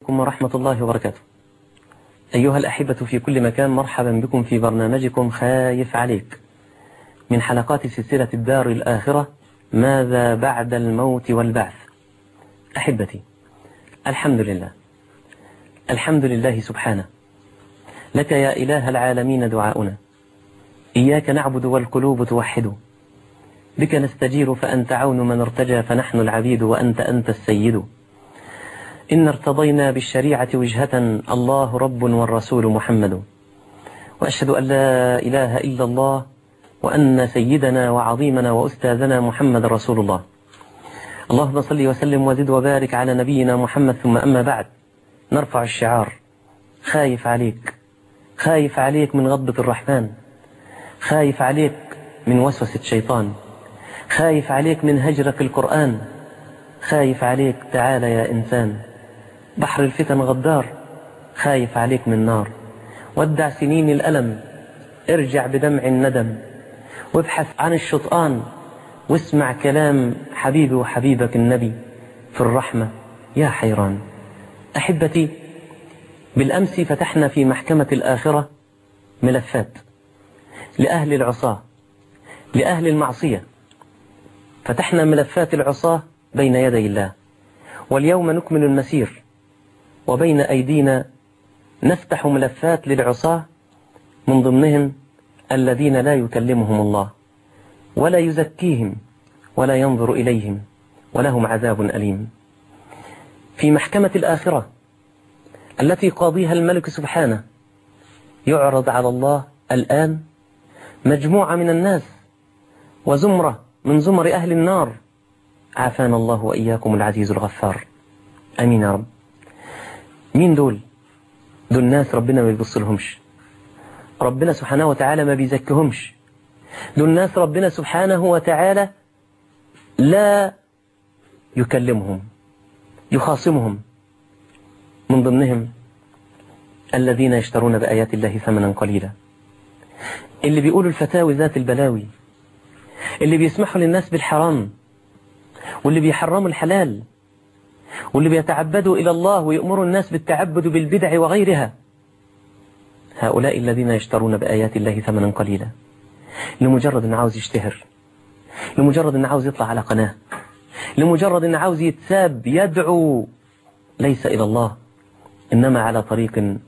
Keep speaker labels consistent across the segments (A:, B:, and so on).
A: عليكم ورحمة الله وبركاته أيها الأحبة في كل مكان مرحبا بكم في برنامجكم خايف عليك من حلقات سلسلة الدار الآخرة ماذا بعد الموت والبعث أحبتي الحمد لله الحمد لله سبحانه لك يا إله العالمين دعاؤنا إياك نعبد والقلوب توحد بك نستجير فأنت عون من ارتجى فنحن العبيد وأنت أنت السيد إن ارتضينا بالشريعة وجهة الله رب والرسول محمد وأشهد أن لا إله إلا الله وأن سيدنا وعظيمنا وأستاذنا محمد رسول الله اللهم صل وسلم وزد وبارك على نبينا محمد ثم أما بعد نرفع الشعار خايف عليك خايف عليك من غضبة الرحمن خايف عليك من وسوسة الشيطان خايف عليك من هجرك القرآن خايف عليك تعال يا إنسان بحر الفتن غدار خايف عليك من نار ودع سنين الألم ارجع بدمع الندم وابحث عن الشطآن واسمع كلام حبيبي وحبيبك النبي في الرحمة يا حيران أحبتي بالأمس فتحنا في محكمة الآخرة ملفات لأهل العصاة لأهل المعصية فتحنا ملفات العصاة بين يدي الله واليوم نكمل المسير وبين أيدينا نفتح ملفات للعصاة من ضمنهم الذين لا يكلمهم الله ولا يزكيهم ولا ينظر إليهم ولهم عذاب أليم في محكمة الآخرة التي قاضيها الملك سبحانه يعرض على الله الآن مجموعة من الناس وزمرة من زمر أهل النار عافانا الله وإياكم العزيز الغفار أمين يا رب مين دول دول ناس ربنا ما بيبص لهمش ربنا سبحانه وتعالى ما بيزكهمش دول ناس ربنا سبحانه وتعالى لا يكلمهم يخاصمهم من ضمنهم الذين يشترون بآيات الله ثمنا قليلا اللي بيقولوا الفتاوي ذات البلاوي اللي بيسمحوا للناس بالحرام واللي بيحرموا الحلال واللي بيتعبدوا إلى الله ويأمروا الناس بالتعبد بالبدع وغيرها هؤلاء الذين يشترون بآيات الله ثمنا قليلا لمجرد أنه عاوز يشتهر لمجرد أنه عاوز يطلع على قناة لمجرد أنه عاوز يتساب يدعو ليس إلى الله إنما على طريق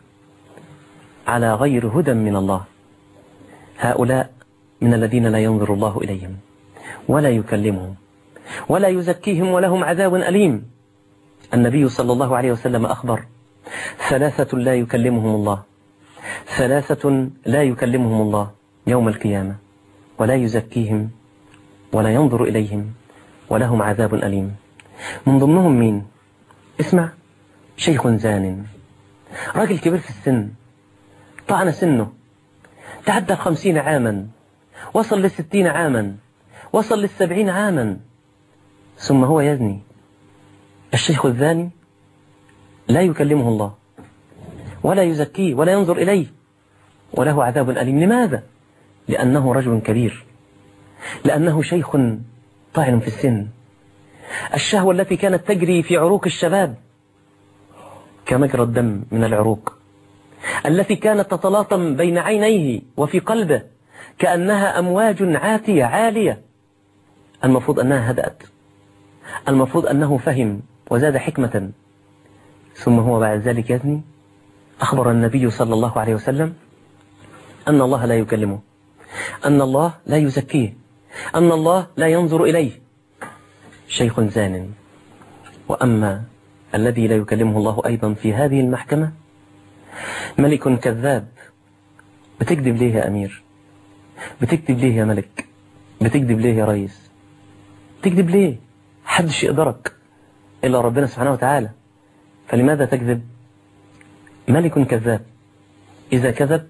A: على غير هدى من الله هؤلاء من الذين لا ينظر الله إليهم ولا يكلمهم ولا يزكيهم ولهم عذاب أليم النبي صلى الله عليه وسلم أخبر ثلاثة لا يكلمهم الله ثلاثة لا يكلمهم الله يوم القيامة ولا يزكيهم ولا ينظر إليهم ولهم عذاب أليم من ضمنهم مين اسمع شيخ زان راجل كبير في السن طعن سنه تعدى الخمسين عاما وصل للستين عاما وصل للسبعين عاما ثم هو يزني الشيخ الزاني لا يكلمه الله ولا يزكيه ولا ينظر إليه وله عذاب أليم لماذا؟ لأنه رجل كبير لأنه شيخ طاعن في السن الشهوة التي كانت تجري في عروق الشباب كمجرى الدم من العروق التي كانت تتلاطم بين عينيه وفي قلبه كأنها أمواج عاتية عالية المفروض أنها هدأت المفروض أنه فهم وزاد حكمة ثم هو بعد ذلك يزني أخبر النبي صلى الله عليه وسلم أن الله لا يكلمه أن الله لا يزكيه أن الله لا ينظر إليه شيخ زان وأما الذي لا يكلمه الله أيضا في هذه المحكمة ملك كذاب بتكذب ليه يا أمير بتكذب ليه يا ملك بتكذب ليه يا ريس تكذب ليه حدش يقدرك إلا ربنا سبحانه وتعالى فلماذا تكذب ملك كذاب إذا كذب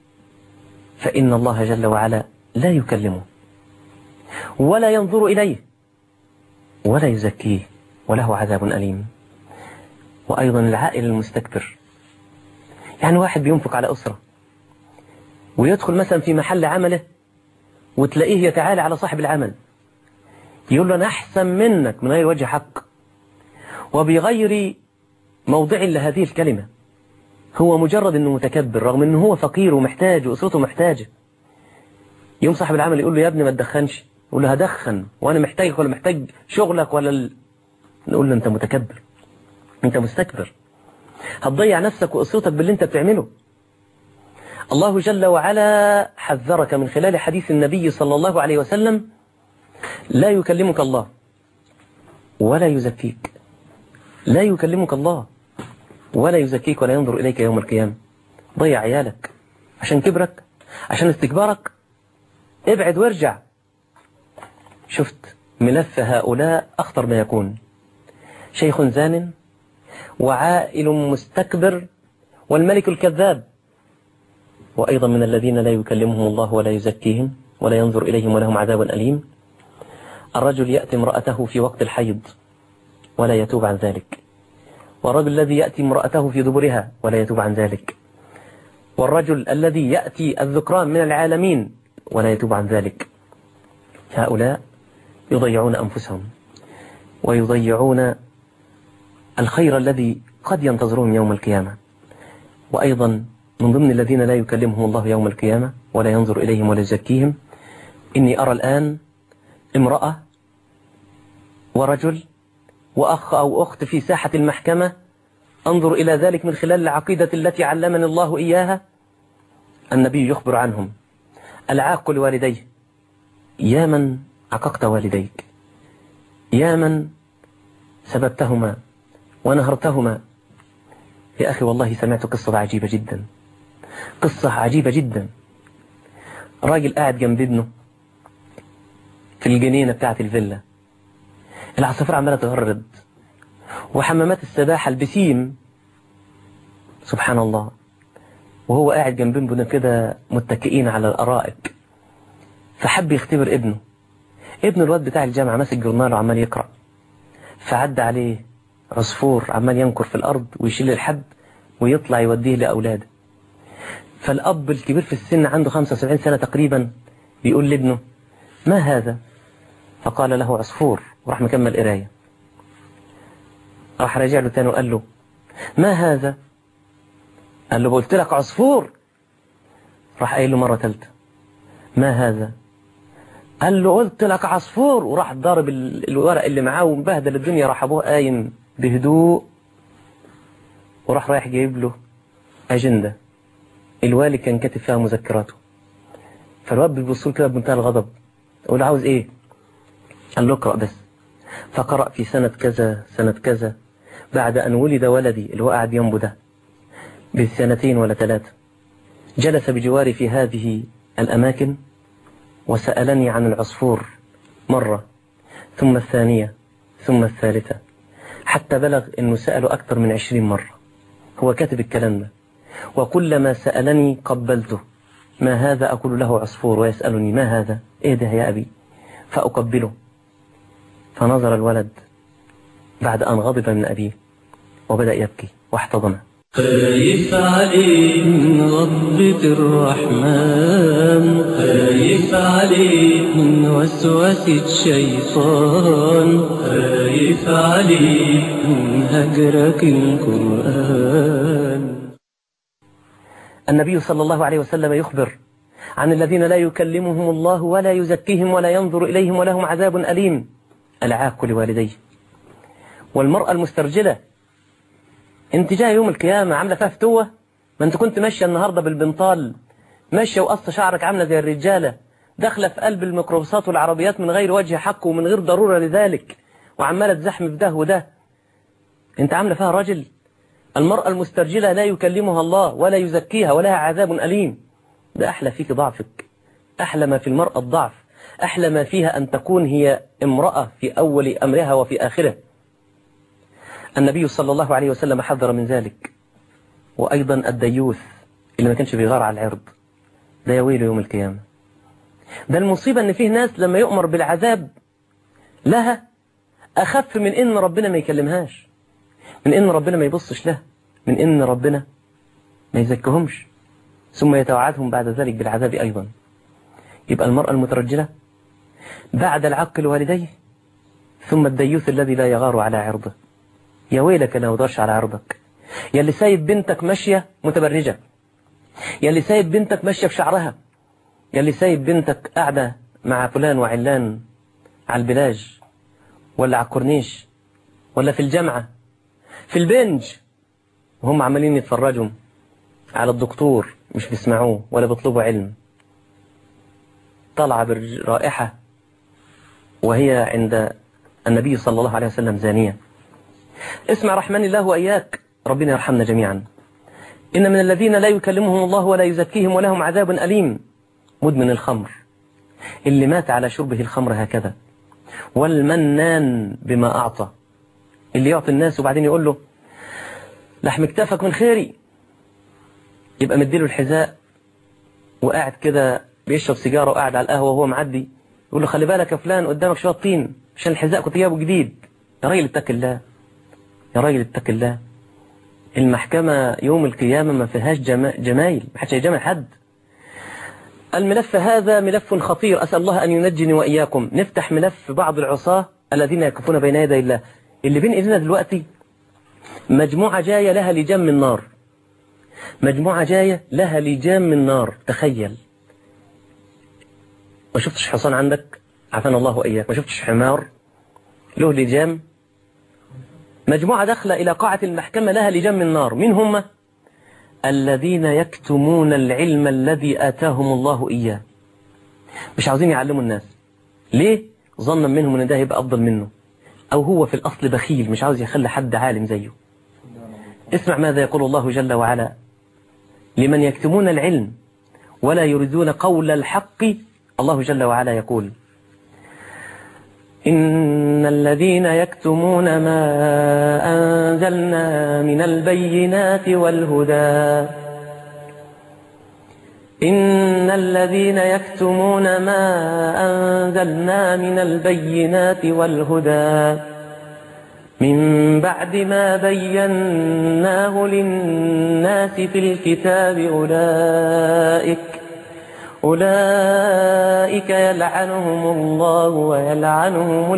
A: فإن الله جل وعلا لا يكلمه ولا ينظر إليه ولا يزكيه وله عذاب أليم وأيضا العائل المستكبر يعني واحد بينفق على أسرة ويدخل مثلا في محل عمله وتلاقيه يتعالى على صاحب العمل يقول له أنا أحسن منك من غير وجه حق وبغير موضع لهذه الكلمة هو مجرد أنه متكبر رغم أنه هو فقير ومحتاج وأسرته محتاجة يوم صاحب العمل يقول له يا ابني ما تدخنش يقول له هدخن وأنا محتاجك ولا محتاج شغلك ولا ال... نقول له أنت متكبر أنت مستكبر هتضيع نفسك وأسرتك باللي أنت بتعمله الله جل وعلا حذرك من خلال حديث النبي صلى الله عليه وسلم لا يكلمك الله ولا يزكيك لا يكلمك الله ولا يزكيك ولا ينظر إليك يوم القيامة ضيع عيالك عشان كبرك عشان استكبارك ابعد وارجع شفت ملف هؤلاء أخطر ما يكون شيخ زان وعائل مستكبر والملك الكذاب وأيضا من الذين لا يكلمهم الله ولا يزكيهم ولا ينظر إليهم ولهم عذاب أليم الرجل يأتي امرأته في وقت الحيض ولا يتوب عن ذلك والرجل الذي يأتي امرأته في دبرها ولا يتوب عن ذلك والرجل الذي يأتي الذكران من العالمين ولا يتوب عن ذلك هؤلاء يضيعون أنفسهم ويضيعون الخير الذي قد ينتظرهم يوم القيامة وأيضا من ضمن الذين لا يكلمهم الله يوم القيامة ولا ينظر إليهم ولا يزكيهم إني أرى الآن امرأة ورجل وأخ أو أخت في ساحة المحكمة أنظر إلى ذلك من خلال العقيدة التي علمني الله إياها النبي يخبر عنهم العاق لوالديه يا من عققت والديك يا من سببتهما ونهرتهما يا أخي والله سمعت قصة عجيبة جدا قصة عجيبة جدا راجل قاعد جنب ابنه في الجنينة بتاعت الفيلا العصافير عمالة تغرد وحمامات السباحة البسيم سبحان الله وهو قاعد جنب ابنه كده متكئين على الأرائك فحب يختبر ابنه ابن الواد بتاع الجامعة ماسك جورنال وعمال يقرأ فعدى عليه عصفور عمال ينكر في الأرض ويشيل الحب ويطلع يوديه لأولاده فالأب الكبير في السن عنده 75 سنة تقريبا بيقول لابنه ما هذا فقال له عصفور وراح مكمل قراية راح راجع له تاني وقال له ما هذا قال له قلت لك عصفور راح قايل له مرة ثالثة ما هذا قال له قلت لك عصفور وراح ضارب الورق اللي معاه ومبهدل الدنيا راح ابوه قايم بهدوء وراح رايح جايب له أجندة الوالي كان كاتب فيها مذكراته فالواد بيبص له كده بمنتهى الغضب يقول له عاوز ايه قال له اقرأ بس فقرأ في سنة كذا سنة كذا بعد أن ولد ولدي اللي هو قاعد جنبه ده بسنتين ولا ثلاثة جلس بجواري في هذه الأماكن وسألني عن العصفور مرة ثم الثانية ثم الثالثة حتى بلغ أنه سأله أكثر من عشرين مرة هو كاتب الكلام ده وكلما سألني قبلته ما هذا أقول له عصفور ويسألني ما هذا إيه ده يا أبي فأقبله فنظر الولد بعد أن غضب من أبيه وبدأ يبكي واحتضنه
B: خايف عليك من غضبة الرحمن خايف عليك من وسوسة الشيطان خايف عليك من هجرك القرآن
A: النبي صلى الله عليه وسلم يخبر عن الذين لا يكلمهم الله ولا يزكيهم ولا ينظر إليهم ولهم عذاب أليم العاق لوالديه والمرأة المسترجلة انت جاي يوم القيامة عاملة فيها فتوة ما انت كنت ماشية النهاردة بالبنطال ماشية وقصة شعرك عاملة زي الرجالة داخلة في قلب الميكروباصات والعربيات من غير وجه حق ومن غير ضرورة لذلك وعمالة تزحم في ده وده انت عاملة فيها راجل المرأة المسترجلة لا يكلمها الله ولا يزكيها ولها عذاب أليم ده أحلى فيك ضعفك أحلى ما في المرأة الضعف أحلى ما فيها أن تكون هي امرأة في أول أمرها وفي آخره النبي صلى الله عليه وسلم حذر من ذلك وأيضا الديوث اللي ما كانش بيغار على العرض ده يويل يوم القيامة ده المصيبة ان فيه ناس لما يؤمر بالعذاب لها أخف من إن ربنا ما يكلمهاش من إن ربنا ما يبصش لها من إن ربنا ما يزكهمش ثم يتوعدهم بعد ذلك بالعذاب أيضا يبقى المرأة المترجلة بعد العق الوالديه ثم الديوث الذي لا يغار على عرضه يا ويلك انا ما بدورش على عرضك يا اللي سايب بنتك ماشية متبرجة يا اللي سايب بنتك ماشية بشعرها يا اللي سايب بنتك قاعدة مع فلان وعلان على البلاج ولا على الكورنيش ولا في الجامعة في البنج وهم عمالين يتفرجوا على الدكتور مش بيسمعوه ولا بيطلبوا علم طالعة بالرائحة وهي عند النبي صلى الله عليه وسلم زانية اسمع رحمن الله وإياك ربنا يرحمنا جميعا إن من الذين لا يكلمهم الله ولا يزكيهم ولهم عذاب أليم مدمن الخمر اللي مات على شربه الخمر هكذا والمنان بما أعطى اللي يعطي الناس وبعدين يقول له لحم كتافك من خيري يبقى مديله الحذاء وقاعد كده بيشرب سيجارة وقاعد على القهوة وهو معدي يقول له خلي بالك يا فلان قدامك شوية طين عشان الحذاء كنت جايبه جديد يا راجل اتق الله يا راجل اتق الله المحكمة يوم القيامة ما فيهاش جما... جمايل ما حدش هيجامل حد الملف هذا ملف خطير أسأل الله أن ينجني وإياكم نفتح ملف بعض العصاة الذين يقفون بين يدي الله اللي بين إيدينا دلوقتي مجموعة جاية لها لجام من نار مجموعة جاية لها لجام من نار تخيل ما شفتش حصان عندك عافانا الله وإياك ما شفتش حمار له لجام مجموعة داخلة إلى قاعة المحكمة لها لجام من نار مين هم الذين يكتمون العلم الذي آتاهم الله إياه مش عاوزين يعلموا الناس ليه ظنا منهم ان ده هيبقى أفضل منه أو هو في الأصل بخيل مش عاوز يخلي حد عالم زيه اسمع ماذا يقول الله جل وعلا لمن يكتمون العلم ولا يريدون قول الحق الله جل وعلا يقول إن الذين يكتمون ما أنزلنا من البينات والهدى إن الذين يكتمون ما أنزلنا من البينات والهدى من بعد ما بيناه للناس في الكتاب أولئك أولئك يلعنهم الله ويلعنهم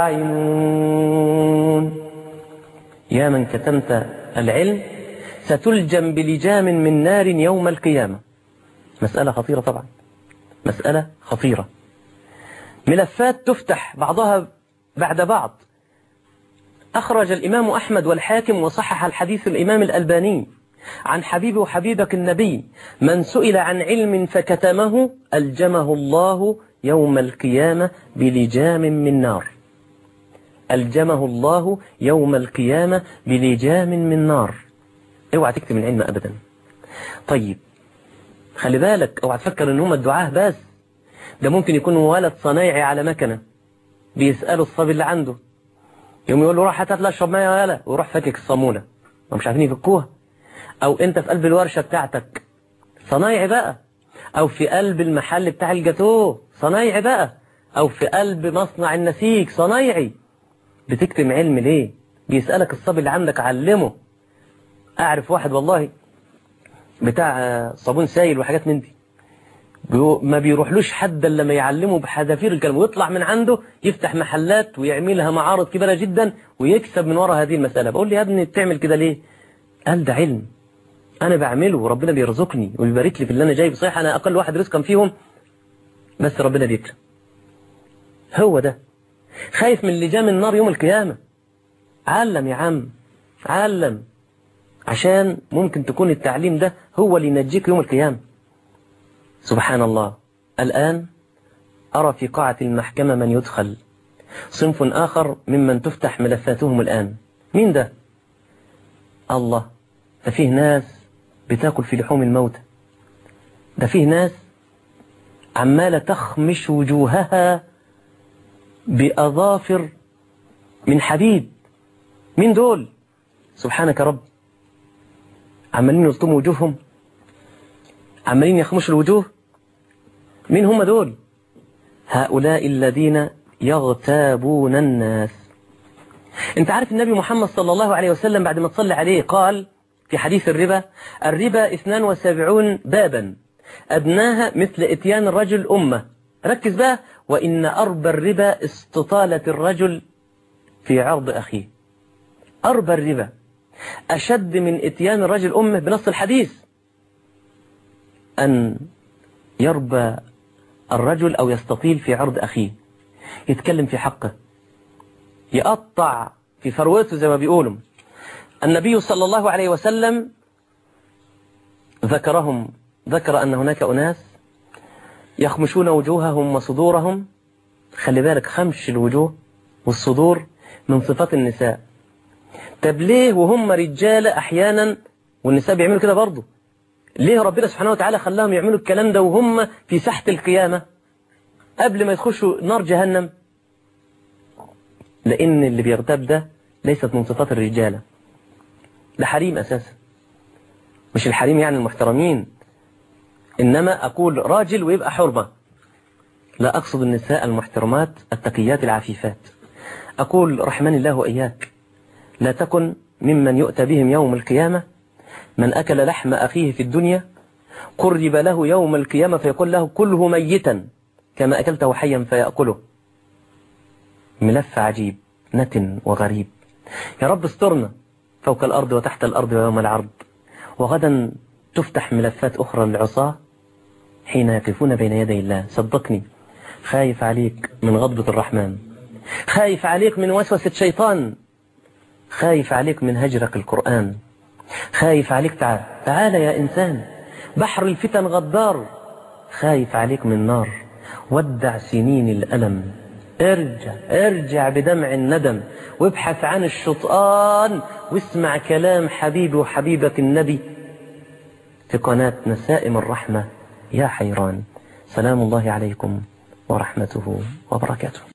A: اللاعنون يا من كتمت العلم ستلجم بلجام من نار يوم القيامة مسألة خطيرة طبعا مسألة خطيرة ملفات تفتح بعضها بعد بعض أخرج الإمام أحمد والحاكم وصحح الحديث الإمام الألباني عن حبيب وحبيبك النبي من سئل عن علم فكتمه ألجمه الله يوم القيامة بلجام من نار ألجمه الله يوم القيامة بلجام من نار اوعى تكتم العلم أبدا طيب خلي بالك اوعى تفكر ان هم الدعاه بس ده ممكن يكون ولد صنايعي على مكنة بيسأله الصبي اللي عنده يوم يقول له روح هات لي اشرب ميه يا ولا ويروح فاكك الصامونه ما مش عارفين يفكوها او انت في قلب الورشه بتاعتك صنايعي بقى او في قلب المحل بتاع الجاتوه صنايعي بقى او في قلب مصنع النسيج صنايعي بتكتم علم ليه بيسألك الصبي اللي عندك علمه اعرف واحد والله بتاع صابون سايل وحاجات من دي بيو ما بيروحلوش حد الا لما يعلمه بحذافير الكلام ويطلع من عنده يفتح محلات ويعملها معارض كبيره جدا ويكسب من وراء هذه المساله بقول لي يا ابني بتعمل كده ليه قال ده علم انا بعمله وربنا بيرزقني ويبارك لي في اللي انا جايبه صحيح انا اقل واحد رزقا فيهم بس ربنا بيكرم هو ده خايف من لجام النار يوم القيامه علم يا عم علم عشان ممكن تكون التعليم ده هو اللي ينجيك يوم القيامه سبحان الله الآن أرى في قاعة المحكمة من يدخل صنف آخر ممن تفتح ملفاتهم الآن مين ده الله ده فيه ناس بتاكل في لحوم الموتى ده فيه ناس عمالة تخمش وجوهها بأظافر من حديد مين دول سبحانك رب عمالين يلطموا وجوههم عمالين يخمشوا الوجوه مين هم دول هؤلاء الذين يغتابون الناس انت عارف النبي محمد صلى الله عليه وسلم بعد ما تصلي عليه قال في حديث الربا الربا 72 بابا أدناها مثل اتيان الرجل أمة ركز بقى وإن أربى الربا استطالة الرجل في عرض أخيه أربى الربا أشد من إتيان الرجل أمه بنص الحديث أن يربى الرجل أو يستطيل في عرض أخيه يتكلم في حقه يقطع في فروته زي ما بيقولوا النبي صلى الله عليه وسلم ذكرهم ذكر أن هناك أناس يخمشون وجوههم وصدورهم خلي بالك خمش الوجوه والصدور من صفات النساء طب ليه وهم رجال أحيانا والنساء بيعملوا كده برضه ليه ربنا سبحانه وتعالى خلاهم يعملوا الكلام ده وهم في ساحة القيامة قبل ما يخشوا نار جهنم لأن اللي بيغتاب ده ليست من صفات الرجالة ده حريم أساسا مش الحريم يعني المحترمين إنما أقول راجل ويبقى حرمة لا أقصد النساء المحترمات التقيات العفيفات أقول رحمني الله وإياك لا تكن ممن يؤتى بهم يوم القيامة من أكل لحم أخيه في الدنيا قرب له يوم القيامة فيقول له كله ميتا كما أكلته حيا فيأكله ملف عجيب نتن وغريب يا رب استرنا فوق الأرض وتحت الأرض ويوم العرض وغدا تفتح ملفات أخرى للعصاة حين يقفون بين يدي الله صدقني خايف عليك من غضبة الرحمن خايف عليك من وسوسة شيطان خايف عليك من هجرك القرآن خايف عليك تعال تعال يا إنسان بحر الفتن غدار خايف عليك من نار ودع سنين الألم ارجع ارجع بدمع الندم وابحث عن الشطآن واسمع كلام حبيبي وحبيبك النبي في قناة نسائم الرحمة يا حيران سلام الله عليكم ورحمته وبركاته